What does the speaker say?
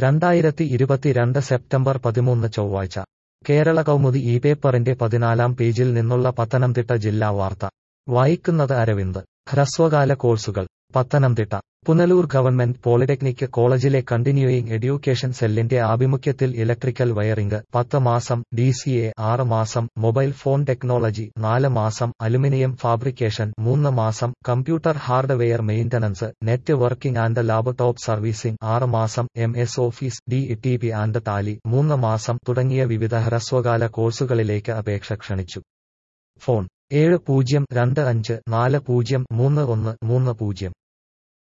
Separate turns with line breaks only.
രണ്ടായിരത്തി ഇരുപത്തിരണ്ട് സെപ്റ്റംബർ പതിമൂന്ന് ചൊവ്വാഴ്ച കേരള കൗമുദി ഈ പേപ്പറിന്റെ പതിനാലാം പേജിൽ നിന്നുള്ള പത്തനംതിട്ട ജില്ലാ വാർത്ത വായിക്കുന്നത് അരവിന്ദ് ഹ്രസ്വകാല കോഴ്സുകൾ പത്തനംതിട്ട പുനലൂർ ഗവൺമെന്റ് പോളിടെക്നിക് കോളേജിലെ കണ്ടിന്യൂയിങ് എഡ്യൂക്കേഷൻ സെല്ലിന്റെ ആഭിമുഖ്യത്തിൽ ഇലക്ട്രിക്കൽ വയറിംഗ് പത്ത് മാസം ഡി സി എ ആറ് മാസം മൊബൈൽ ഫോൺ ടെക്നോളജി നാല് മാസം അലുമിനിയം ഫാബ്രിക്കേഷൻ മൂന്ന് മാസം computer hardware maintenance networking and laptop servicing ആറ് മാസം M S Office D T P and Tally മൂന്ന് മാസം തുടങ്ങിയ വിവിധ ഹ്രസ്വകാല കോഴ്സുകളിലേക്ക് അപേക്ഷ ക്ഷണിച്ചു ഫോൺ ഏഴ് പൂജ്യം രണ്ട് അഞ്ച് നാല് പൂജ്യം മൂന്ന് ഒന്ന് മൂന്ന് പൂജ്യം